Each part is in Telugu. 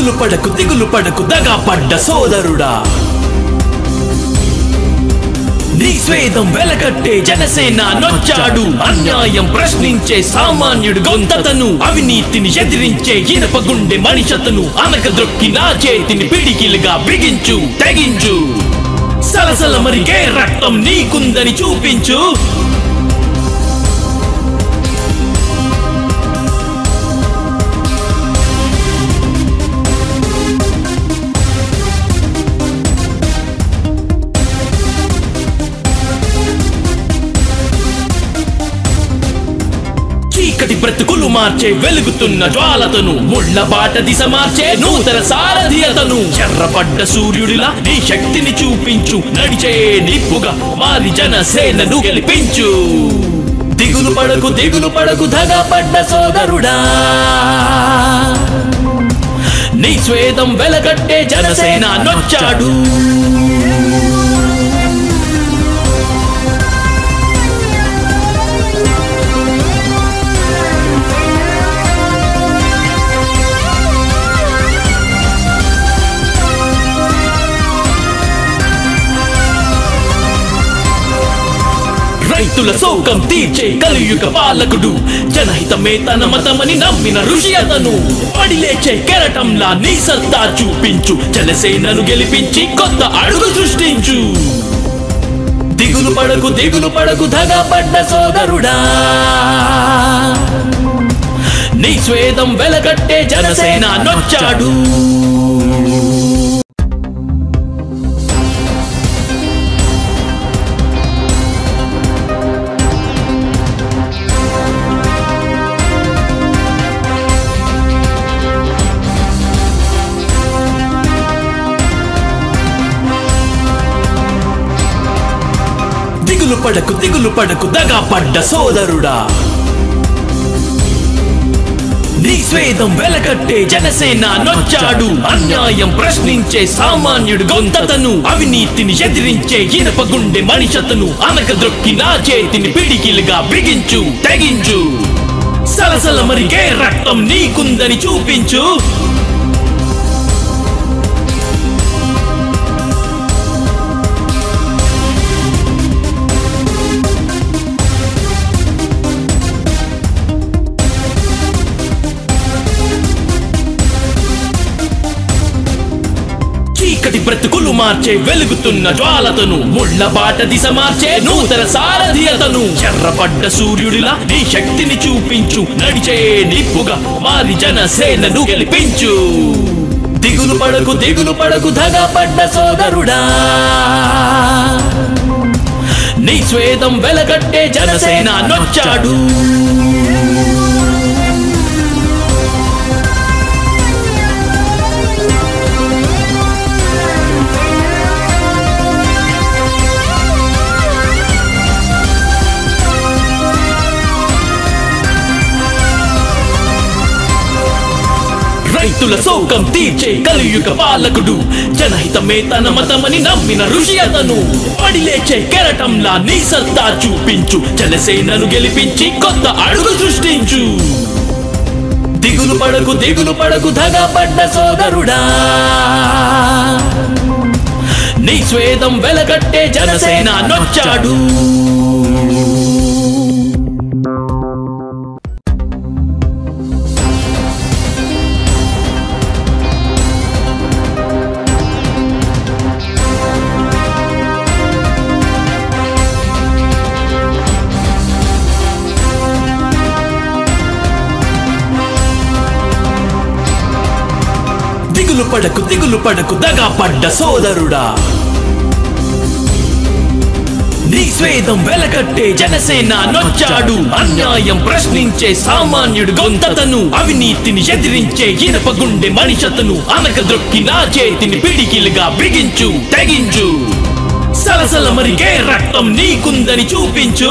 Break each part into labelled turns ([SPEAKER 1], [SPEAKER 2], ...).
[SPEAKER 1] దిగులు పడకు దిగులు పడకు దగా పడ్డ సోదరుడా నీ స్వేదం వెలకట్టే జనసేన నొచ్చాడు అన్యాయం ప్రశ్నించే సామాన్యుడు గొంతతను అవినీతిని ఎదిరించే ఇనప గుండె మనిషతను అనక దొక్కి నా చేతిని పిడికిలుగా బిగించు తెగించు సలసల మరిగే రక్తం నీకుందని చూపించు చీకటి బ్రతుకులు మార్చే వెలుగుతున్న జ్వాలతను ముళ్ళ బాట దిశ మార్చే నూతన సారథి అతను ఎర్రపడ్డ సూర్యుడిలా నీ శక్తిని చూపించు నడిచే నిప్పుగా మారి జనసేనను గెలిపించు దిగులు పడకు దిగులు పడకు ధగా పడ్డ సోదరుడా నీ స్వేదం వెలగట్టే జనసేన నొచ్చాడు రైతుల శోకం తీర్చే కలియుగ పాలకుడు జనహితమే తన మతమని నమ్మిన ఋషి అతను పడి లేచే కెరటంలా నీ సత్తా చూపించు జనసేనను గెలిపించి కొత్త అడుగు సృష్టించు దిగులు పడకు దిగులు పడకు ధగా పడ్డ సోదరుడా నీ స్వేదం వెలగట్టే జనసేన నొచ్చాడు దిగులు పడకు దిగులు పడకు దగా పడ్డ సోదరుడా నీ స్వేదం వెలకట్టే జనసేన నొచ్చాడు అన్యాయం ప్రశ్నించే సామాన్యుడు గొంతతను అవినీతిని ఎదిరించే ఇనప గుండె మనిషతను అనక దొక్కి నా చేతిని పిడికిలుగా బిగించు తెగించు సలసల మరిగే రక్తం నీకుందని చూపించు చీకటి బ్రతుకులు మార్చే వెలుగుతున్న జ్వాలతను ముళ్ళ బాట దిశ మార్చే నూతన సారథి అతను ఎర్రపడ్డ సూర్యుడిలా నీ శక్తిని చూపించు నడిచే నిప్పుగా మారి జనసేనను గెలిపించు దిగులు పడకు దిగులు పడకు ధగా పడ్డ సోదరుడా నీ స్వేదం వెలగట్టే జనసేన నొచ్చాడు రైతుల శోకం తీర్చే కలియుగ పాలకుడు జనహితమే తన మతమని నమ్మిన ఋషి అతను పడి లేచే కెరటంలా నీ సత్తా చూపించు జనసేనను గెలిపించి కొత్త అడుగు సృష్టించు దిగులు పడకు దిగులు పడకు ధగా పడ్డ సోదరుడా నీ స్వేదం వెలగట్టే జనసేన నొచ్చాడు దిగులు పడకు దిగులు పడకు దగా పడ్డ సోదరుడా నీ స్వేదం వెలకట్టే జనసేన నొచ్చాడు అన్యాయం ప్రశ్నించే సామాన్యుడు గొంతతను అవినీతిని ఎదిరించే ఇనప గుండె మనిషతను అనక దొక్కి నా చేతిని పిడికిలుగా బిగించు తెగించు సలసల మరిగే రక్తం నీకుందని చూపించు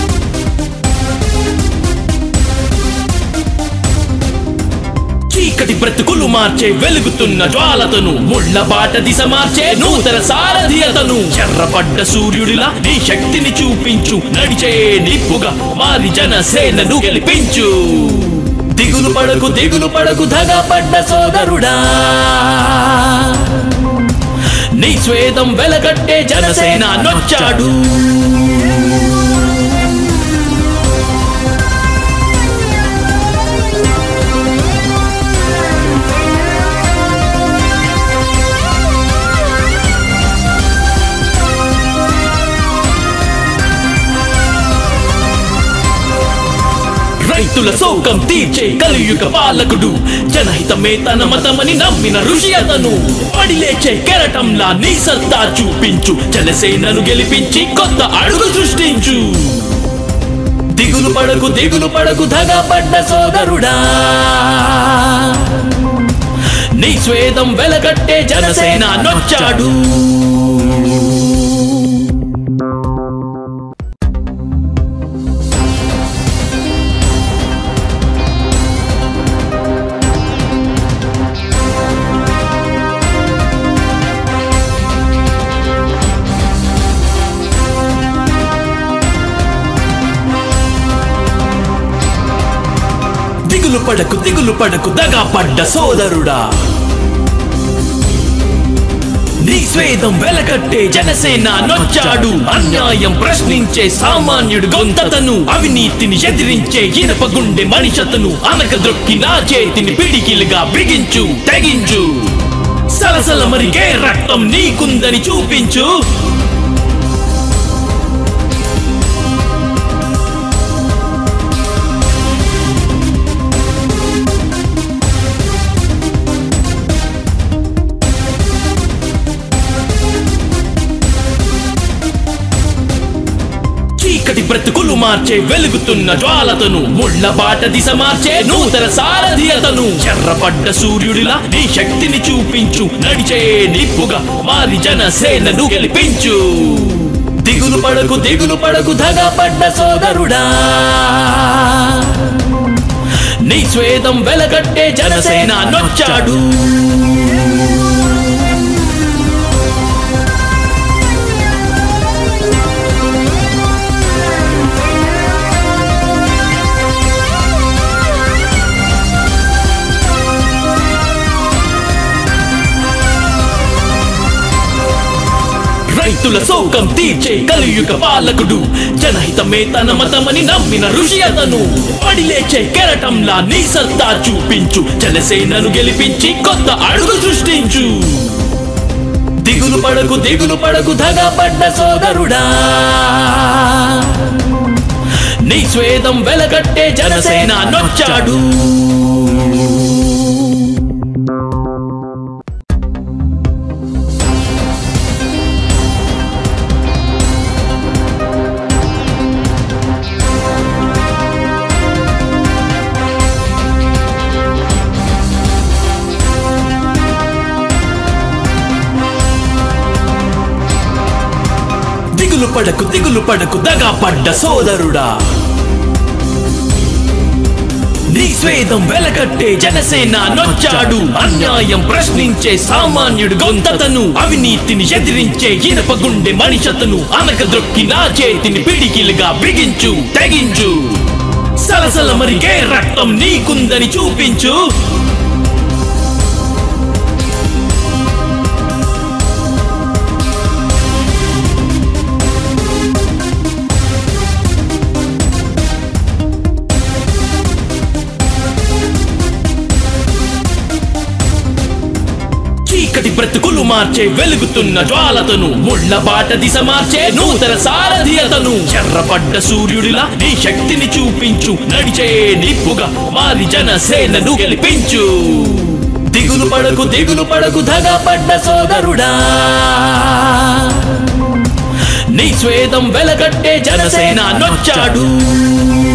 [SPEAKER 1] చీకటి బ్రతుకులు మార్చే వెలుగుతున్న జ్వాలతను ముళ్ళ బాట దిశ మార్చే నూతన సారథి అతను ఎర్రపడ్డ సూర్యుడిలా నీ శక్తిని చూపించు నడిచే నిప్పుగా మారి జనసేనను గెలిపించు దిగులు పడకు దిగులు పడకు ధగపడ్డ సోదరుడా నీ స్వేదం వెలగట్టే జనసేన నొచ్చాడు రైతుల శోకం తీర్చే కలియుగ పాలకుడు జనహితమే తన మతమని నమ్మిన ఋషి అతను పడిలేచే కెరటంలా నీ సత్తా చూపించు జనసేనను గెలిపించి కొత్త అడుగు సృష్టించు దిగులు పడకు దిగులు పడకు ధగపడ్డ సోదరుడా నీ స్వేదం వెలగట్టే జనసేన నొచ్చాడు దిగులు పడకు దిగులు పడకు దగా పడ్డ సోదరుడా నీ స్వేదం వెలకట్టే జనసేన నొచ్చాడు అన్యాయం ప్రశ్నించే సామాన్యుడు గొంతతను అవినీతిని ఎదిరించే ఇనప గుండె మనిషతను అనక దొక్కి నా చేతిని పిడికిలుగా బిగించు తెగించు సలసల మరిగే రక్తం నీకుందని చూపించు చీకటి బ్రతుకులు మార్చే వెలుగుతున్న జ్వాలతను ముళ్ళ బాట దిశ మార్చే నూతన సారథి అతను ఎర్రపడ్డ సూర్యుడిలా నీ శక్తిని చూపించు నడిచే నిప్పుగా మారి జనసేనను గెలిపించు దిగులు పడకు దిగులు పడకు ధగపడ్డ సోదరుడా నీ స్వేదం వెలగట్టే జనసేన నొచ్చాడు రైతుల శోకం తీర్చే కలియుగ పాలకుడు జనహితమే తన మతమని నమ్మిన ఋషి అతను పడిలేచే కెరటంలా నీ సత్తా చూపించు జనసేనను గెలిపించి కొత్త అడుగు సృష్టించు దిగులు పడకు దిగులు పడకు ధగపడ్డ సోదరుడా నీ స్వేదం వెలగట్టే జనసేన నొచ్చాడు దిగులు పడకు దిగులు పడకు దగా పడ్డ సోదరుడా నీ స్వేదం వెలకట్టే జనసేన నొచ్చాడు అన్యాయం ప్రశ్నించే సామాన్యుడు గొంతతను అవినీతిని ఎదిరించే ఇనప గుండె మనిషతను అనక దొక్కి నా చేతిని పిడికిలుగా బిగించు తెగించు సలసల మరిగే రక్తం నీకుందని చూపించు చీకటి బ్రతుకులు మార్చే వెలుగుతున్న జ్వాలతను ముళ్ళ బాట దిశ మార్చే నూతన సారథి అతను ఎర్రపడ్డ సూర్యుడిలా నీ శక్తిని చూపించు నడిచే నిప్పుగా మారి జనసేనను గెలిపించు దిగులు పడకు దిగులు పడకు ధగపడ్డ సోదరుడా నీ స్వేదం వెలగట్టే జనసేన నొచ్చాడు